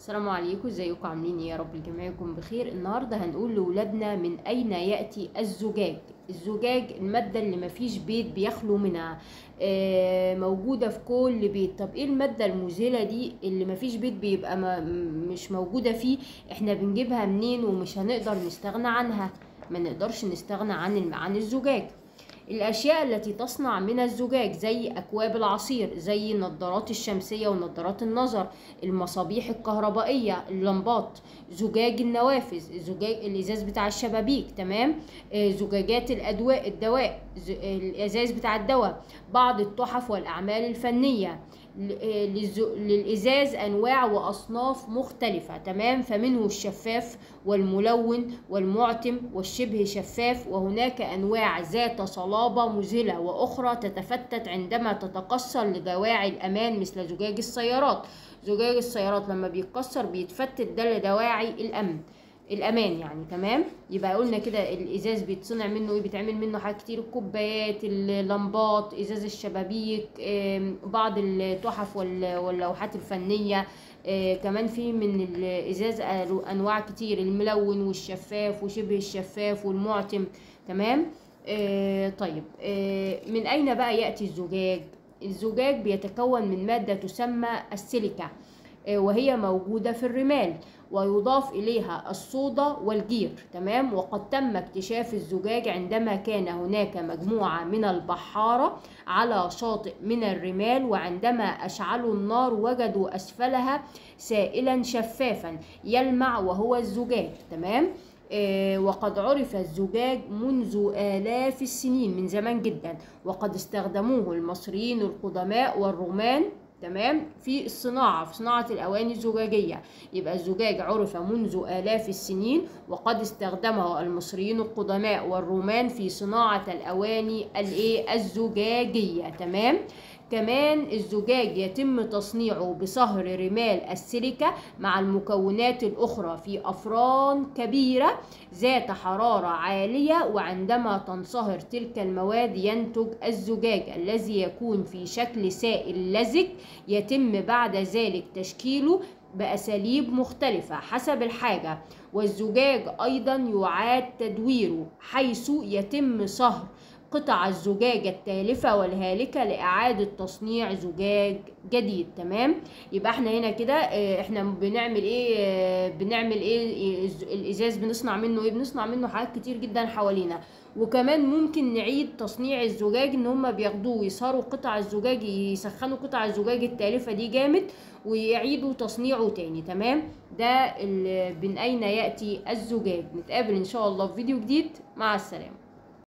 السلام عليكم ازيكم عاملين ايه يا رب الجميع يكون بخير النهارده هنقول لاولادنا من اين ياتي الزجاج الزجاج الماده اللي مفيش بيت بيخلو منها آه، موجوده في كل بيت طب ايه الماده المذهله دي اللي مفيش بيت بيبقى ما مش موجوده فيه احنا بنجيبها منين ومش هنقدر نستغنى عنها ما نقدرش نستغنى عن الم- عن الزجاج الأشياء التي تصنع من الزجاج زي أكواب العصير زي النظارات الشمسية ونظارات النظر المصابيح الكهربائية اللمبات زجاج النوافذ زجاج الإزاز بتاع الشبابيك تمام آه، زجاجات الأدواء الدواء ز- الإزاز بتاع الدواء بعض التحف والأعمال الفنية ل- آه، للز- للإزاز أنواع وأصناف مختلفة تمام فمنه الشفاف والملون والمعتم والشبه شفاف وهناك أنواع ذات صلابة مذهلة وأخرى تتفتت عندما تتكسر لدواعي الأمان مثل زجاج السيارات زجاج السيارات لما بيتكسر بيتفتت ده لدواعي الأمن الامان يعني تمام يبقى قلنا كده الازاز بيتصنع منه ايه بيتعمل منه حاجات كتير الكوبايات اللمبات ازاز الشبابيك آم، بعض التحف وال- واللوحات الفنيه آه، كمان في من الازاز ألو- انواع كتير الملون والشفاف وشبه الشفاف والمعتم تمام آه، طيب آه، من اين بقى ياتي الزجاج الزجاج بيتكون من ماده تسمى السيليكا آه، وهي موجودة في الرمال ويضاف إليها الصودا والجير تمام وقد تم اكتشاف الزجاج عندما كان هناك مجموعة من البحارة على شاطئ من الرمال وعندما أشعلوا النار وجدوا أسفلها سائلا شفافا يلمع وهو الزجاج تمام آه، وقد عرف الزجاج منذ آلاف السنين من زمان جدا وقد استخدموه المصريين القدماء والرومان تمام في الصناعة في صناعة الأواني الزجاجية يبقى الزجاج عرف منذ آلاف السنين وقد استخدمه المصريين القدماء والرومان في صناعة الأواني الإيه الزجاجية تمام كمان الزجاج يتم تصنيعه بصهر رمال السيليكا مع المكونات الأخرى في أفران كبيرة ذات حرارة عالية وعندما تنصهر تلك المواد ينتج الزجاج الذي يكون في شكل سائل لزج يتم بعد ذلك تشكيله بأساليب مختلفة حسب الحاجة والزجاج أيضا يعاد تدويره حيث يتم صهر قطع الزجاج التالفة والهالكة لإعادة تصنيع زجاج جديد تمام يبقى احنا هنا كده اه، احنا بنعمل ايه اه، بنعمل ايه الز- الازاز بنصنع منه ايه بنصنع منه حاجات كتير جدا حوالينا وكمان ممكن نعيد تصنيع الزجاج ان هما بياخدوه ويصهروا قطع الزجاج يسخنوا قطع الزجاج التالفة دي جامد ويعيدوا تصنيعه تاني تمام ده ال- من اين يأتي الزجاج نتقابل ان شاء الله في فيديو جديد مع السلامة